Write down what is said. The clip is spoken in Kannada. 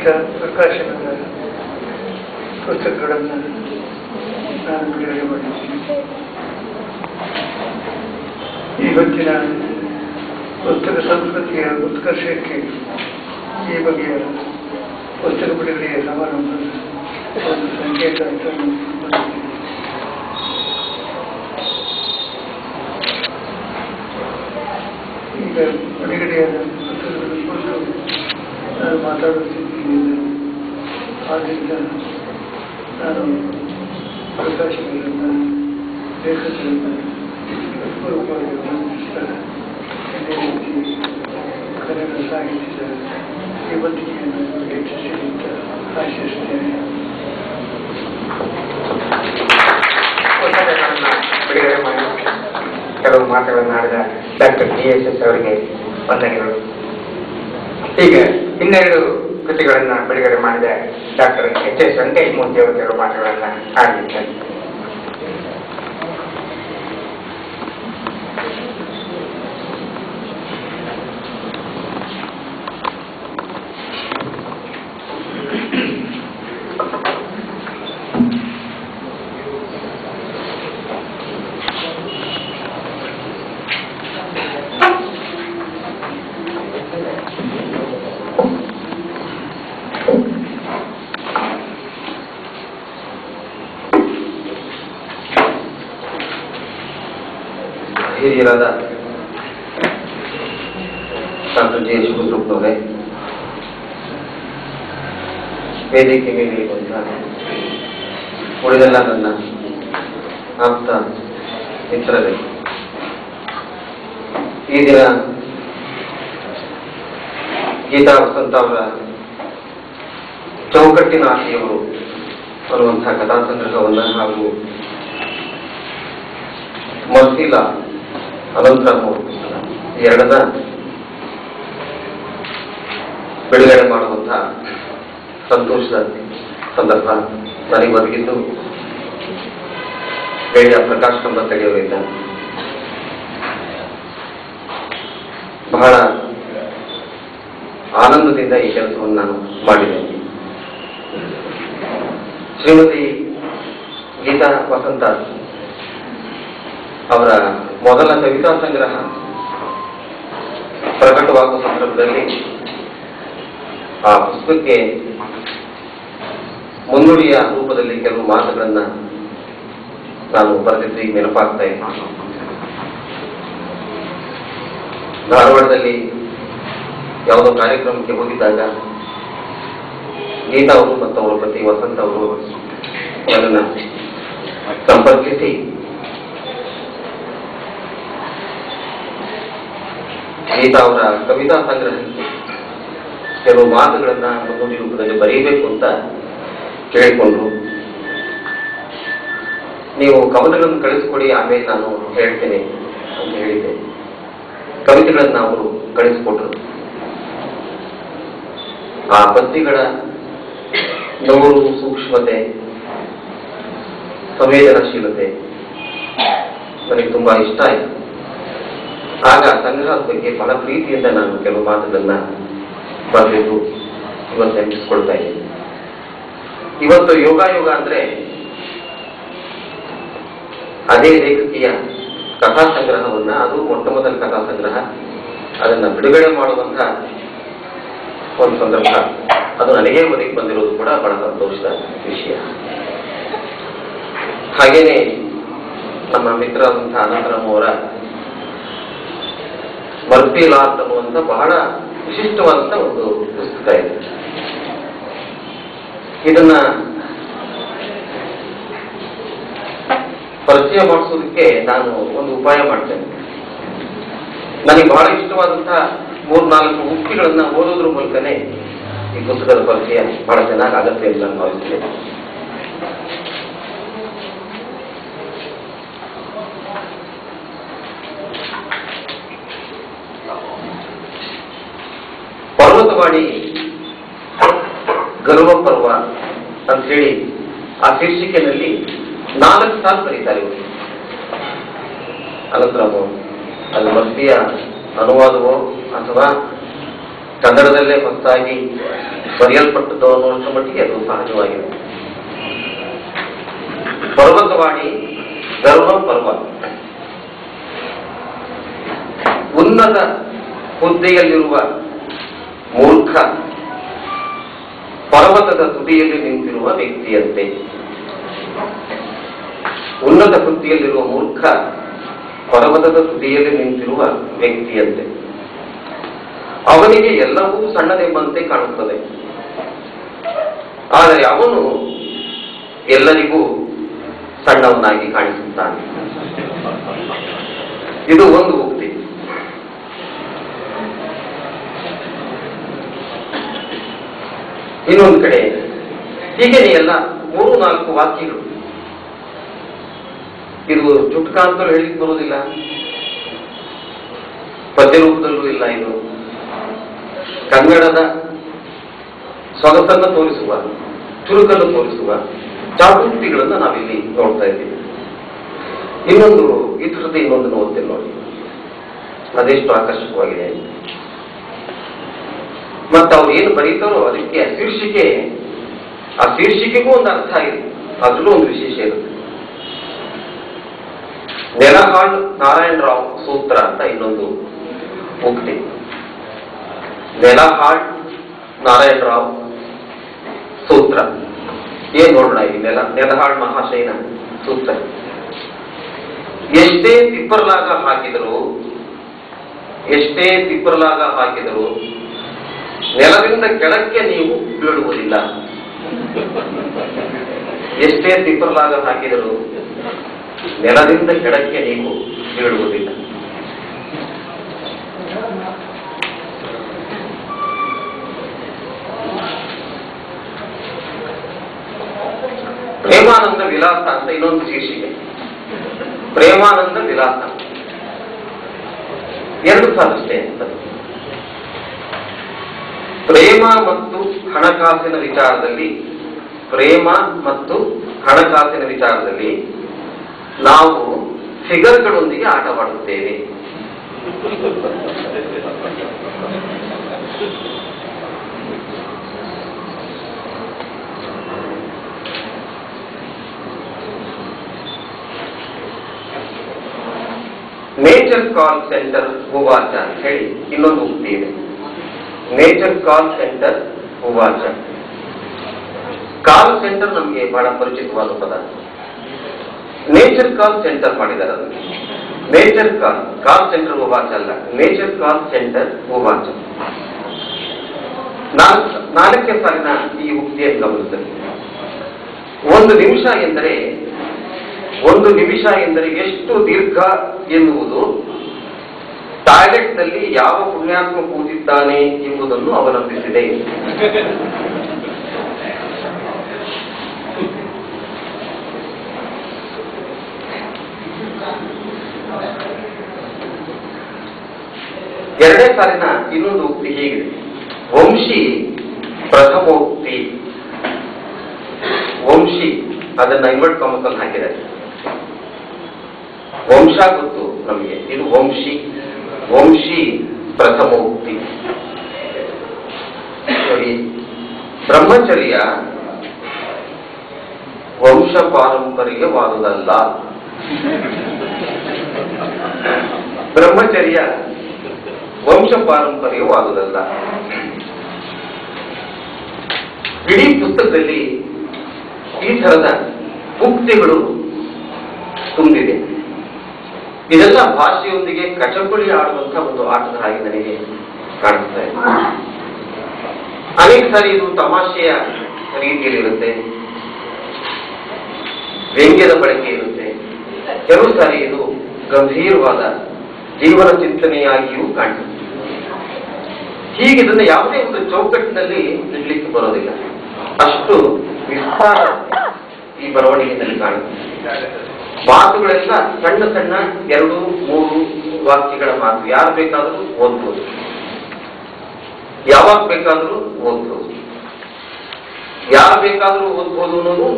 ಗೀತಾ ಪ್ರಕಾಶನದ ಪುಸ್ತಕಗಳನ್ನು ನಾನು ಬಿಡುಗಡೆ ಮಾಡಿದ್ದೀನಿ ಇವತ್ತಿನ ಪುಸ್ತಕ ಸಂಸ್ಕೃತಿಯ ಉತ್ಕರ್ಷಕ್ಕೆ ಈ ಬಗೆಯ ಪುಸ್ತಕ ಬಿಡುಗಡೆಯ ಸಮಾರಂಭದ ಒಂದು ಸಂಕೇತ ಅಂತ ನಾನು ಭಾವಿಸ್ತೀನಿ. ಈಗ ಬಿಡುಗಡೆಯಾದ ಪುಸ್ತಕಗಳ ಕುರಿತು ನಾನು ಮಾತಾಡುತ್ತಿದ್ದೀನಿ ಆದ್ದರಿಂದ ನಾನು ಪ್ರಕಾಶಗಳನ್ನು ಲೇಖಕರನ್ನು ಪೂರ್ವಕವಾಗಿ ಅಭಿನಂದಿಸ್ತಾರೆ ಅದೇ ರೀತಿ ಕನ್ನಡ ಸಾಹಿತ್ಯದ ಇವತ್ತಿಗೆಯನ್ನು ಹೆಚ್ಚಿಸಲಿ ಅಂತ ಆಶಿಸುತ್ತೇನೆ ಪುಸ್ತಕಗಳನ್ನ ಬಿಡುಗಡೆ ಮಾಡಿ ಕೆಲವು ಮಾತುಗಳನ್ನು ಆಡಿದ ಡಾಕ್ಟರ್ ಜಿ ಎಸ್ ಎಸ್ ಅವರಿಗೆ ವಂದನೆಗಳು ಈಗ ಇನ್ನೆರಡು ಕೃತಿಗಳನ್ನ ಬಿಡುಗಡೆ ಮಾಡಿದ ಡಾಕ್ಟರ್ ಎಚ್ ಎಸ್ ವೆಂಕಟೇಶಮೂರ್ತಿ ಅವರು ಕೆಲವು ಮಾತುಗಳನ್ನ ಆಡಲಿದ್ದಾರೆ ಹಿರಿಯರಾದ ಡಾಕ್ಟರ್ ಜೆ ಶಿವರುಪ್ನವರೇ ವೇದಿಕೆ ಮೇಲೆ ಬಂದ ಉಳಿದೆಲ್ಲ ನನ್ನ ಆಪ್ತ ಮಿತ್ರರೇ ಈ ದಿನ ಗೀತಾ ವಸಂತ ಅವರ ಚೌಕಟ್ಟಿನ ಆಸೆಯವರು ಅನ್ನುವಂತಹ ಕಥಾ ಸಂಗ್ರಹವನ್ನು ಹಾಗೂ ಮರ್ಸಿಲ ಅನಂತರಾಮ್ ಅವರು ಈ ಎರಡನ್ನ ಬಿಡುಗಡೆ ಮಾಡುವಂತಹ ಸಂತೋಷದ ಸಂದರ್ಭ ನನಗೆ ಒದಗಿದ್ದು ಗೆಳೆಯ ಪ್ರಕಾಶ್ ಕಂಬತ್ತಡಿಯವರಿಂದ ಬಹಳ ಆನಂದದಿಂದ ಈ ಕೆಲಸವನ್ನು ನಾನು ಮಾಡಿದ್ದೇನೆ ಶ್ರೀಮತಿ ಗೀತಾ ವಸಂತ ಅವರ ಮೊದಲ ಕವಿತಾ ಸಂಗ್ರಹ ಪ್ರಕಟವಾಗುವ ಸಂದರ್ಭದಲ್ಲಿ ಆ ಪುಸ್ತಕಕ್ಕೆ ಮುನ್ನುಡಿಯ ರೂಪದಲ್ಲಿ ಕೆಲವು ಮಾತುಗಳನ್ನ ನಾನು ಬರೆದಿದ್ದು ಈಗ ನೆನಪಾಗ್ತಾ ಇದ್ದೀನಿ ಧಾರವಾಡದಲ್ಲಿ ಯಾವುದೋ ಕಾರ್ಯಕ್ರಮಕ್ಕೆ ಹೋಗಿದ್ದಾಗ ಗೀತಾ ಅವರು ಮತ್ತು ಅವರ ಪತಿ ವಸಂತ ಅವರು ನನ್ನನ್ನ ಸಂಪರ್ಕಿಸಿ ಗೀತಾ ಅವರ ಕವಿತಾ ಸಂಗ್ರಹಕ್ಕೆ ಕೆಲವು ಮಾತುಗಳನ್ನ ಮುನ್ನುಡಿ ರೂಪದಲ್ಲಿ ಬರೀಬೇಕು ಅಂತ ಕೇಳಿಕೊಂಡ್ರು ನೀವು ಕವನಗಳನ್ನು ಕಳಿಸ್ಕೊಡಿ ಆಮೇಲೆ ನಾನು ಹೇಳ್ತೇನೆ ಅಂತ ಹೇಳಿದ್ದೆ ಕವಿತೆಗಳನ್ನ ಅವರು ಕಳಿಸ್ಕೊಟ್ರು ಆ ಪದ್ಯಗಳ ನವರು ಸೂಕ್ಷ್ಮತೆ ಸಂವೇದನಾಶೀಲತೆ ನನಗೆ ತುಂಬಾ ಇಷ್ಟ ಆಯಿತು ಆಗ ಸಂಗ್ರಹದ ಬಗ್ಗೆ ಬಹಳ ಪ್ರೀತಿಯಿಂದ ನಾನು ಕೆಲವು ಮಾತುಗಳನ್ನ ಬರೆದಿದ್ದು ಇವತ್ತು ನೆನಪಿಸ್ಕೊಳ್ತಾ ಇದ್ದೀನಿ ಇವತ್ತು ಯೋಗಾಯೋಗ ಅಂದ್ರೆ ಅದೇ ಲೇಖಕಿಯ ಕಥಾ ಸಂಗ್ರಹವನ್ನ ಅದು ಮೊಟ್ಟ ಮೊದಲ ಕಥಾ ಸಂಗ್ರಹ ಅದನ್ನ ಬಿಡುಗಡೆ ಮಾಡುವಂತ ಒಂದು ಸಂದರ್ಭ ಅದು ನನಗೇ ಒದಗಿ ಬಂದಿರೋದು ಕೂಡ ಬಹಳ ಸಂತೋಷದ ವಿಷಯ ಹಾಗೇನೆ ನಮ್ಮ ಮಿತ್ರರಾದಂತಹ ಅನಂತರಾಮ್ ಅವರ ಮಲ್ಟಿ ಲಾರ್ಟ್ ಅನ್ನುವಂಥ ಬಹಳ ವಿಶಿಷ್ಟವಾದಂಥ ಒಂದು ಪುಸ್ತಕ ಇದೆ ಇದನ್ನ ಪರಿಚಯ ಮಾಡಿಸೋದಕ್ಕೆ ನಾನು ಒಂದು ಉಪಾಯ ಮಾಡ್ತೇನೆ ನನಗೆ ಬಹಳ ಇಷ್ಟವಾದಂತಹ ಮೂರ್ನಾಲ್ಕು ಉಕ್ತಿಗಳನ್ನ ಓದೋದ್ರ ಮೂಲಕನೇ ಈ ಪುಸ್ತಕದ ಪರಿಚಯ ಬಹಳ ಚೆನ್ನಾಗಿ ಆಗತ್ತೆ ಅಂತ ನಾನು ಭಾವಿಸ್ತೇನೆ ಪರ್ವತವಾಣಿ ಗರ್ವ ಪರ್ವ ಅಂತ ಹೇಳಿ ಆ ಶೀರ್ಷಿಕೆನಲ್ಲಿ ನಾಲ್ಕು ಸಾಲು ಬರೀತಾರೆ ಇವರು ಅನಂತರಾಮ್ ಅವರು. ಅದು ಮಸ್ತಿಯ ಅನುವಾದವೋ ಅಥವಾ ಕನ್ನಡದಲ್ಲೇ ಹೊಸದಾಗಿ ಬರೆಯಲ್ಪಟ್ಟದ್ದು ಅನ್ನುವಷ್ಟರ ಮಟ್ಟಿಗೆ ಅದು ಸಹಜವಾಗಿದೆ ಪರ್ವತವಾಣಿ ಧರ್ಮ ಪರ್ವ ಉನ್ನತ ಹುದ್ದೆಯಲ್ಲಿರುವ ಮೂರ್ಖ ಪರ್ವತದ ತುದಿಯಲ್ಲಿ ನಿಂತಿರುವ ವ್ಯಕ್ತಿಯಂತೆ ಉನ್ನತ ಹುದ್ದೆಯಲ್ಲಿರುವ ಮೂರ್ಖ ಪರ್ವತದ ತುದಿಯಲ್ಲಿ ನಿಂತಿರುವ ವ್ಯಕ್ತಿಯಂತೆ ಅವನಿಗೆ ಎಲ್ಲವೂ ಸಣ್ಣದೆಂಬಂತೆ ಕಾಣುತ್ತದೆ ಆದರೆ ಅವನು ಎಲ್ಲರಿಗೂ ಸಣ್ಣವನಾಗಿ ಕಾಣಿಸುತ್ತಾನೆ ಇದು ಒಂದು ಉಕ್ತಿ ಇನ್ನೊಂದು ಕಡೆ ಹೀಗೆ ಎಲ್ಲ ಮೂರು ನಾಲ್ಕು ವಾಕ್ಯಗಳು ಇದು ಚುಟ್ಕ ಅಂತಲೂ ಹೇಳಿಕ್ ಬರುವುದಿಲ್ಲ ಪದ್ಯ ರೂಪದಲ್ಲೂ ಇಲ್ಲ ಇದು ಕನ್ನಡದ ಸೊಗಸನ್ನು ತೋರಿಸುವ ಚುರುಕನ್ನು ತೋರಿಸುವ ಚಾಟುಕ್ತಿಗಳನ್ನು ನಾವಿಲ್ಲಿ ನೋಡ್ತಾ ಇದ್ದೀವಿ ಇನ್ನೊಂದು ಈ ಥರದ ಇನ್ನೊಂದು ಓದ್ತೇನೆ ನೋಡಿ ಅದೆಷ್ಟು ಆಕರ್ಷಕವಾಗಿದೆ ಮತ್ತು ಅವ್ರು ಏನು ಬರೀತಾರೋ ಅದಕ್ಕೆ ಆ ಶೀರ್ಷಿಕೆ ಆ ಶೀರ್ಷಿಕೆಗೂ ಒಂದು ಅರ್ಥ ಇದೆ ಅದರಲ್ಲೂ ಒಂದು ವಿಶೇಷ ಇರುತ್ತೆ ನೆಲಹಾಳ್ ನಾರಾಯಣರಾವ್ ಸೂತ್ರ ಅಂತ ಇನ್ನೊಂದು ಉಕ್ತಿ ನೆಲಹಾಳ್ ನಾರಾಯಣರಾವ್ ಸೂತ್ರ ಏನ್ ನೋಡೋಣ ಈ ನೆಲ ನೆಲಹಾಳ್ ಮಹಾಶಯನ ಸೂತ್ರ ಎಷ್ಟೇ ತಿಪ್ಪರ್ಲಾಗ ಹಾಕಿದರು ಎಷ್ಟೇ ತಿಪ್ಪರ್ಲಾಗ ಹಾಕಿದರು ನೆಲದಿಂದ ಕೆಳಕ್ಕೆ ನೀವು ಬೀಳುವುದಿಲ್ಲ ಎಷ್ಟೇ ತಿಪ್ಪರ್ಲಾಗ ಹಾಕಿದರು ನೆಲದಿಂದ ಕೆಳಕ್ಕೆ ನೀವು ಬೀಳುವುದಿಲ್ಲ ಪ್ರೇಮಾನಂದ ವಿಲಾಸ ಅಂತ ಇನ್ನೊಂದು ಶೀರ್ಷಿಕೆ ಪ್ರೇಮಾನಂದ ವಿಲಾಸ ಎರಡು ಸಾಲಷ್ಟೇ ಅಂತ ಪ್ರೇಮ ಮತ್ತು ಹಣಕಾಸಿನ ವಿಚಾರದಲ್ಲಿ ಪ್ರೇಮ ಮತ್ತು ಹಣಕಾಸಿನ ವಿಚಾರದಲ್ಲಿ ನಾವು ಫಿಗರ್ಗಳೊಂದಿಗೆ ಆಟವಾಡುತ್ತೇವೆ ನೇಚರ್ ಕಾಲ್ ಸೆಂಟರ್ ಹೂವಾಚ ಅಂತ ಹೇಳಿ ಇನ್ನೊಂದು ಉಕ್ತಿ ಇದೆ ನೇಚರ್ ಕಾಲ್ ಸೆಂಟರ್ ಹೂವಾಚ ಕಾಲ್ ಸೆಂಟರ್ ನಮಗೆ ಬಹಳ ಪರಿಚಿತವಾದ ಪದ ನೇಚರ್ ಕಾಲ್ ಸೆಂಟರ್ ಮಾಡಿದ್ದಾರೆ ಅದನ್ನು ನೇಚರ್ ಕಾಲ್ ಕಾಲ್ ಸೆಂಟರ್ ಹೂವಾಚ ಅಲ್ಲ ನೇಚರ್ ಕಾಲ್ ಸೆಂಟರ್ ಹೂವಾಚ ನಾಲ್ಕು ನಾಲ್ಕನೇ ಸಾಲಿನ ಈ ಉಕ್ತಿಯನ್ನು ಗಮನಿಸಿದೆ ಒಂದು ನಿಮಿಷ ಎಂದರೆ ಒಂದು ನಿಮಿಷ ಎಂದರೆ ಎಷ್ಟು ದೀರ್ಘ ಎನ್ನುವುದು ಟಾಯ್ಲೆಟ್ನಲ್ಲಿ ಯಾವ ಪುಣ್ಯಾತ್ಮ ಕೂತಿದ್ದಾನೆ ಎಂಬುದನ್ನು ಅವಲಂಬಿಸಿದೆ ಎರಡನೇ ಸಾಲಿನ ಇನ್ನೊಂದು ಉಕ್ತಿ ಹೀಗಿದೆ ವಂಶಿ ಪ್ರಥಮೋಕ್ತಿ ವಂಶಿ ಅದನ್ನ ಇನ್ವರ್ಟ್ ಕಾಮರ್ಸ್ ಅಲ್ಲಿ ಹಾಕಿದ್ದಾರೆ ವಂಶ ಗೊತ್ತು ನಮಗೆ ಇದು ವಂಶಿ ವಂಶಿ ಪ್ರಥಮೋಕ್ತಿ ನೋಡಿ ಬ್ರಹ್ಮಚರ್ಯ ವಂಶ ಪಾರಂಪರ್ಯವಾದುದಲ್ಲ ಬ್ರಹ್ಮಚರ್ಯ ವಂಶ ಪಾರಂಪರ್ಯವಾದುದಲ್ಲ ಇಡೀ ಪುಸ್ತಕದಲ್ಲಿ ಈ ತರದ ಉಕ್ತಿಗಳು ತುಂಬಿದೆ ಇದೆಲ್ಲ ಭಾಷೆಯೊಂದಿಗೆ ಕಚಪುಳಿ ಆಡುವಂತಹ ಒಂದು ಆಟದ ಹಾಗೆ ನನಗೆ ಕಾಣಿಸ್ತಾ ಇದೆ ಅನೇಕ ಸಾರಿ ಇದು ತಮಾಷೆಯ ರೀತಿಯಲ್ಲಿರುತ್ತೆ ವ್ಯಂಗ್ಯದ ಬಳಕೆ ಇರುತ್ತೆ ಕೆಲವು ಸಾರಿ ಇದು ಗಂಭೀರವಾದ ಜೀವನ ಚಿಂತನೆಯಾಗಿಯೂ ಕಾಣಿಸುತ್ತೆ ಹೀಗೆ ಇದನ್ನು ಯಾವುದೇ ಒಂದು ಚೌಕಟ್ಟಿನಲ್ಲಿ ಇಡ್ಲಿಕ್ಕೆ ಬರೋದಿಲ್ಲ ಅಷ್ಟು ವಿಸ್ತಾರ ಈ ಬರವಣಿಗೆಯಲ್ಲಿ ಕಾಣುತ್ತೆ ಮಾತುಗಳೆಲ್ಲ ಸಣ್ಣ ಸಣ್ಣ ಎರಡು ಮೂರು ವಾಕ್ಯಗಳ ಮಾತು ಯಾರು ಬೇಕಾದರೂ ಓದ್ಬೋದು ಯಾವಾಗ ಬೇಕಾದರೂ ಓದ್ಬೋದು ಯಾರು ಬೇಕಾದರೂ ಓದ್ಬೋದು ಅನ್ನೋದು